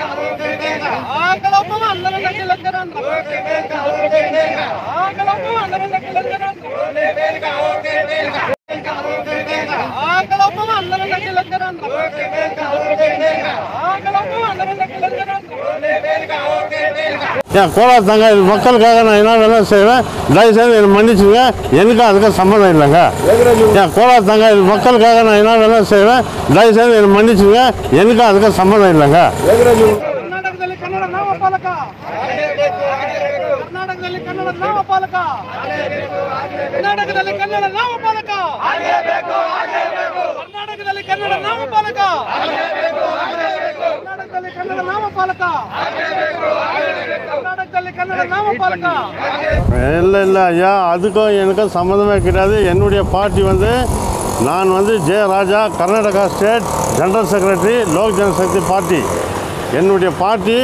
ఆకలమ్మ అందరం దగ్గరందరం ఆకలమ్మ అందరం దగ్గరందరం ఆకలమ్మ అందరం దగ్గరందరం ఆకలమ్మ అందరం దగ్గరందరం என் கோலார் தங்க இது மக்களுக்காக நான் என்ன வேணாலும் செய்வேன் தயவுசெய்து என்னை மன்னிச்சுங்க எனக்கும் அதுக்கு சம்மந்தம் இல்லைங்க என் கோலார் தங்க இது மக்களுக்காக நான் என்ன வேணாலும் செய்வேன் தயவுசெய்து என்னை மன்னிச்சுங்க எனக்கும் அதுக்கு சம்மந்தம் இல்லைங்க ಕರ್ನಾಟಕದಲ್ಲಿ ಕನ್ನಡ ನಾಮಪಾಲಕ ಕರ್ನಾಟಕದಲ್ಲಿ ಕನ್ನಡ ನಾಮಪಾಲಕ ಕರ್ನಾಟಕದಲ್ಲಿ ಕನ್ನಡ ನಾಮಪಾಲಕ ಕರ್ನಾಟಕದಲ್ಲಿ ಕನ್ನಡ ನಾಮಪಾಲಕ ಕರ್ನಾಟಕದಲ್ಲಿ ಕನ್ನಡ ನಾಮಪಾಲಕ ಕರ್ನಾಟಕದಲ್ಲಿ ಕನ್ನಡ ನಾಮಪಾಲಕ இல்லை இல்லை ஐயா அதுக்கும் எனக்கும் சம்மந்தமே கிடையாது என்னுடைய பார்ட்டி வந்து நான் வந்து Jayaraja Karnataka state general secretary Lok Janashakti party என்னுடைய பார்ட்டி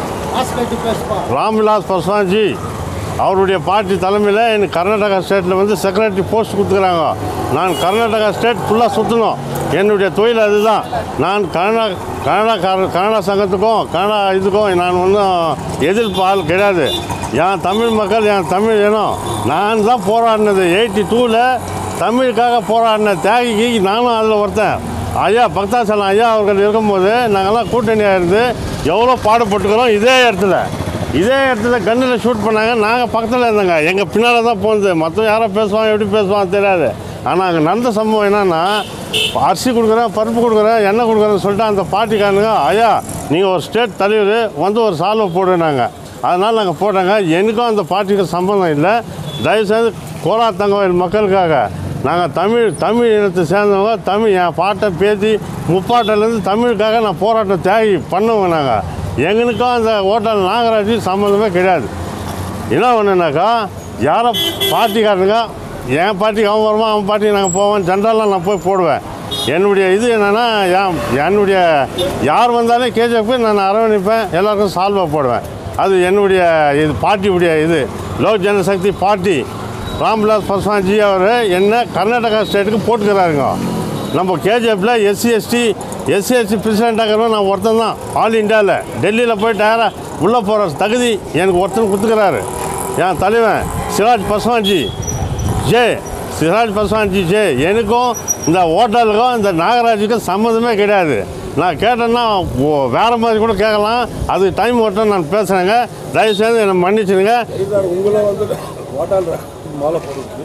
ராம்விலாஸ் பஸ்வான்ஜி அவருடைய பார்ட்டி தலைமையில் எனக்கு கர்நாடகா ஸ்டேட்டில் வந்து செக்ரட்டரி போஸ்ட் கொடுத்துக்கிறாங்க நான் கர்நாடகா ஸ்டேட் ஃபுல்லாக சுற்றணும் என்னுடைய தொழில் அதுதான் நான் கனடா கனடா கார- கனடா சங்கத்துக்கும் கனடா இதுக்கும் நான் ஒன்றும் எதிர்ப்பு ஆள் கிடையாது என் தமிழ் மக்கள் என் தமிழ் இனம் நான் தான் போராடினது எயிட்டி டூவில் தமிழுக்காக போராடின தியாகிக்கு நானும் அதில் ஒருத்தன் ஐயா பக்தாசலம் ஐயா அவர்கள் இருக்கும்போது நாங்கள்லாம் கூட்டணியாக இருந்து எவ்வளோ பாடுபட்டுக்கிறோம் இதே இடத்துல இதே இடத்துல கண்ணில் ஷூட் பண்ணாங்க நாங்கள் பக்கத்தில் இருந்தோங்க எங்கள் பின்னால் தான் போகுது மற்ற யாரோ பேசுவாங்க எப்படி பேசுவாங்க தெரியாது ஆனால் அங்கே நடந்த சம்பவம் என்னன்னா அரிசி கொடுக்குறேன் பருப்பு கொடுக்குறேன் எண்ணெய் கொடுக்குறேன்னு சொல்லிட்டு அந்த பார்ட்டிக்காரனுங்க ஐயா நீங்கள் ஒரு ஸ்டேட் தலைவர் வந்து ஒரு சால்வை போடுனாங்க அதனால் நாங்கள் போட்டாங்க எனக்கும் அந்த பார்ட்டிக்கு சம்பந்தம் இல்லை தயவுசெய்து கோலா தங்கவயல் மக்களுக்காக நாங்கள் தமிழ் தமிழ் இனத்தை சேர்ந்தவங்க தமிழ் என் பாட்டை பேத்தி முப்பாட்டிலேருந்து தமிழுக்காக நான் போராட்டம் தியாகி பண்ணுவோங்க நாங்கள் எங்களுக்கும் அந்த ஹோட்டல் நாகராஜ் சம்மந்தமே கிடையாது என்ன ஒன்றுனாக்கா யாரோ பார்ட்டிக்காரனுங்க என் பார்ட்டிக்கு அவன் வருவான் அவன் பார்ட்டிக்கு நாங்கள் போவோம் ஜென்ரலாக நான் போய் போடுவேன் என்னுடைய இது என்னென்னா என் என்னுடைய யார் வந்தாலும் கேஜிஎஃப்க்கு நான் அரவணைப்பேன் எல்லாருக்கும் சால்வாக போடுவேன் அது என்னுடைய இது பார்ட்டியுடைய இது லோக் ஜனசக்தி பார்ட்டி ராம்விலாஸ் பஸ்வான்ஜி அவர் என்ன கர்நாடகா ஸ்டேட்டுக்கு போட்டுக்கிறாருங்க நம்ம கேஜிஎஃப்பில் எஸ்சி எஸ்டி எஸ்சி எஸ்டி பிரசிடெண்ட்டாகிறவங்க நான் ஒருத்தன் தான் ஆல் இந்தியாவில் டெல்லியில் போய் டயராக உள்ளே போகிற தகுதி எனக்கு ஒருத்தன் கொடுத்துக்கிறாரு என் தலைவன் சிராஜ் பஸ்வான்ஜி ஜே சிராஜ் பஸ்வான்ஜி ஜே எனக்கும் இந்த ஹோட்டலுக்கும் இந்த நாகராஜுக்கும் சம்மந்தமே கிடையாது நான் கேட்டேன்னா ஓ, வேற மாதிரி கூட கேட்கலாம் அது டைம் ஓட்டம் நான் பேசுகிறேங்க தயவுசெய்து என்னை மன்னிச்சிடுங்க சார் உங்களை வந்து வாட்டால் மாலை போடுறது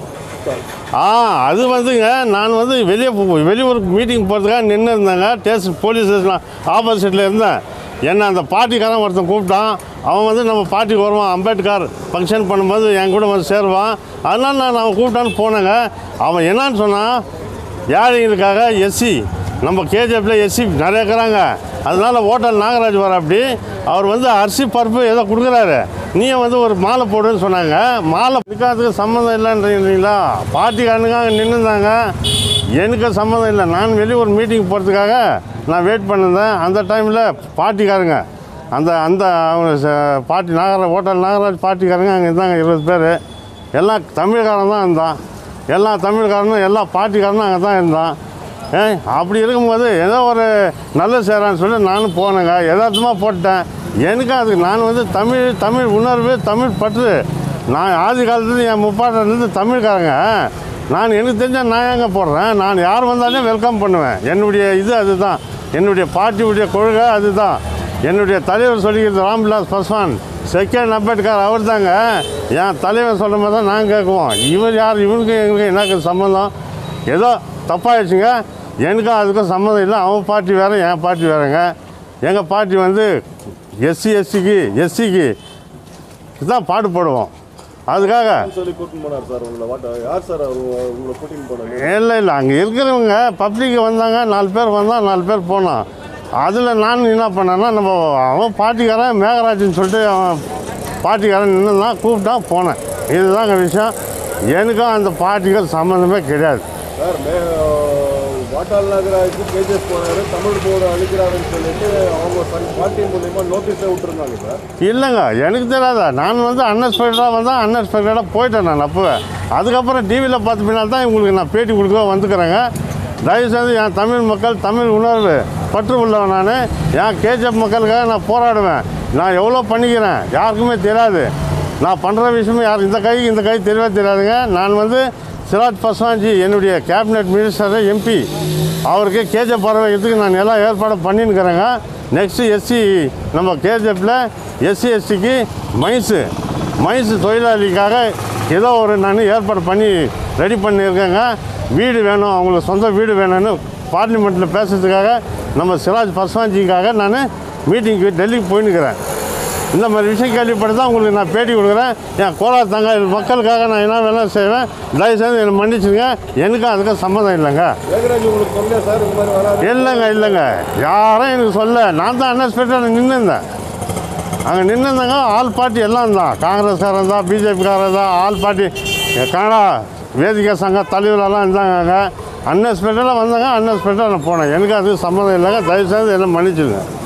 ஆ அது வந்துங்க நான் வந்து வெளியே போ- வெளியூருக்கு மீட்டிங் போகிறதுக்காக நின்று இருந்தாங்க ஸ்டேஷன் போலீஸ் ஸ்டேஷன் ஆப்போசிட்டில் இருந்தேன் என்ன அந்த பார்ட்டிக்காரன் ஒருத்தன் கூப்பிட்டான் அவன் வந்து நம்ம பார்ட்டிக்கு வருவான் அம்பேத்கர் ஃபங்க்ஷன் பண்ணும்போது என் கூட வந்து சேருவான் அதனால நான் அவன் கூப்பிட்டான்னு போனேங்க அவன் என்னன்னு சொன்னான் ஏழைங்களுக்காக எஸ்சி நம்ம கேஜிஎஃப்பில் எஸ்சி நிறைய இருக்கிறாங்க அதனால ஹோட்டல் நாகராஜ் வர அப்படி அவர் வந்து அரிசி பருப்பு ஏதோ கொடுக்குறாரு நீ வந்து ஒரு மாலை போடுன்னு சொன்னாங்க மாலை பிடிக்காததுக்கு சம்மந்தம் இல்லைன்றீங்களா பார்ட்டிக்காரனுங்க அங்கே நின்றுந்தாங்க எனக்கு சம்மந்தம் இல்லை நான் வெளியே ஒரு மீட்டிங் போகிறதுக்காக நான் வெயிட் பண்ணிருந்தேன் அந்த டைமில் பார்ட்டிக்காரங்க அந்த அந்த அவங்க ச- பார்ட்டி நாகராஜ் ஹோட்டல் நாகராஜ் பார்ட்டிக்காரங்க அங்கே இருந்தாங்க இருபது பேர் எல்லாம் தமிழ்காரன் தான் இருந்தான் எல்லா தமிழ்காரனும் எல்லா பார்ட்டிக்காரனும் அங்கே தான் இருந்தான் ஏ அப்படி இருக்கும்போது ஏதோ ஒரு நல்ல சேரான்னு சொல்லி நானும் போனேங்க யதார்த்தமாக போட்டேன் எனக்கு அதுக்கு நான் வந்து தமிழ் தமிழ் உணர்வு தமிழ் பற்று நான் ஆதி காலத்துலேருந்து என் முப்பாட்டிலேருந்து தமிழ்காரங்க நான் எனக்கு தெரிஞ்ச நான் எங்கே போடுறேன் நான் யார் வந்தாலும் வெல்கம் பண்ணுவேன் என்னுடைய இது அதுதான் என்னுடைய பார்ட்டியுடைய கொள்கை அதுதான் என்னுடைய தலைவர் சொல்லிக்கிறது ராம்விலாஸ் பஸ்வான் செகண்ட் அம்பேத்கர் அவர் தாங்க என் தலைவர் சொல்கிற மாதிரி தான் நான் கேட்குவோம் இவர் யார் இவருக்கு எங்களுக்கு எனக்கு சம்மந்தம் ஏதோ தப்பாயிடுச்சுங்க எனக்கும் அதுக்கும் சம்மந்தம் இல்லை அவன் பார்ட்டி வேறு என் பார்ட்டி வேறுங்க எங்கள் பார்ட்டி வந்து எஸ்சி எஸ்சிக்கு எஸ்சிக்கு இதுதான் பாடுபடுவோம் அதுக்காக சொல்லி கூட்டின்னு போனார் சார் உங்களை வாட்டா யார் சார் அவர் உங்களை கூட்டின்னு போனாங்க இல்லை இல்லை அங்கே இருக்கிறவங்க பப்ளிக் வந்தாங்க நாலு பேர் வந்தால் நாலு பேர் போனோம் அதில் நான் என்ன பண்ணேன்னா நம்ம அவன் பாட்டிக்காரன் மேகராஜன் சொல்லிட்டு அவன் பாட்டிக்காரன் நின்று தான் கூப்பிட்டான் போனேன் இதுதாங்க விஷயம் எனக்கும் அந்த பாட்டிகள் சம்மந்தமே கிடையாது சார் மே வாட்டால் நகராஜுக்கு கேஜிஎஸ் போனார் தமிழ் போர்டு அழிக்கிறாருன்னு சொல்லிட்டு அவங்க தன் பார்ட்டி மூலியமாக நோட்டீஸே விட்டுருந்தாங்க சார் இல்லைங்க எனக்கு தெரியாதா நான் வந்து அன்எக்ஸ்பெக்டடாக வந்தால் அன்எக்ஸ்பெக்டடாக போயிட்டேன் நான் அப்போவே அதுக்கப்புறம் டிவியில் பார்த்த பின்னால் தான் இவங்களுக்கு நான் பேட்டி கொடுக்க வந்துக்கிறேங்க தயவுசெய்து என் தமிழ் மக்கள் தமிழ் உணர்வு பற்று உள்ளவன் நான் என் கேஜப் மக்களுக்காக நான் போராடுவேன் நான் எவ்வளோ பண்ணிக்கிறேன் யாருக்குமே தெரியாது நான் பண்ணுற விஷயமே யார் இந்த கைக்கு இந்த கை தெரியவே தெரியாதுங்க நான் வந்து சிராஜ் பஸ்வான்ஜி என்னுடைய கேபினெட் மினிஸ்டர் எம்பி அவருக்கு கேஜப் பறவை வைக்கிறதுக்கு நான் எல்லாம் ஏற்பாடு பண்ணின்னுக்கிறேங்க நெக்ஸ்ட்டு எஸ்சி நம்ம கேஜப்பில் எஸ்சி எஸ்டிக்கு மைன்ஸு மைன்ஸ் தொழிலாளிக்காக ஏதோ ஒரு நான் ஏற்பாடு பண்ணி ரெடி பண்ணியிருக்கேங்க வீடு வேணும் அவங்களுக்கு சொந்த வீடு வேணும்னு பார்லிமெண்ட்டில் பேசுறதுக்காக நம்ம சிராஜ் பஸ்வான்ஜிக்காக நான் மீட்டிங்க்கு டெல்லிக்கு போயின்னுக்கிறேன் இந்த மாதிரி விஷயம் கேள்விப்பட்டு தான் உங்களுக்கு நான் பேட்டி கொடுக்குறேன் என் கோலார் தங்க மக்களுக்காக நான் என்ன வேணாலும் செய்வேன் தயவுசெய்து என்னை மன்னிச்சுங்க எனக்கும் அதுக்கும் சம்மந்தம் இல்லைங்க ஏகராஜ் உங்களுக்கு சொல்லியா சார் இந்த மாதிரி வராது இல்லைங்க இல்லைங்க யாரும் எனக்கு சொல்ல நான் தான் அன்எக்ஸ்பெக்டட் நின்றுருந்தேன் அங்கே நின்றுந்தாங்க ஆல் பார்ட்டி எல்லாம் தான் காங்கிரஸ்காரன் தான் பிஜேபிக்காரன் தான் ஆல் பார்ட்டி கனடா வேதிகை சங்க தலைவரெல்லாம் இருந்தாங்க அங்கே அன்எக்ஸ்பெக்டடாக வந்தாங்க அன்எக்ஸ்பெக்டடாக நான் போனேன் எனக்கு அதுக்கு சம்மந்தம் இல்லைங்க தயவுசெய்து என்ன மன்னிச்சிடுங்க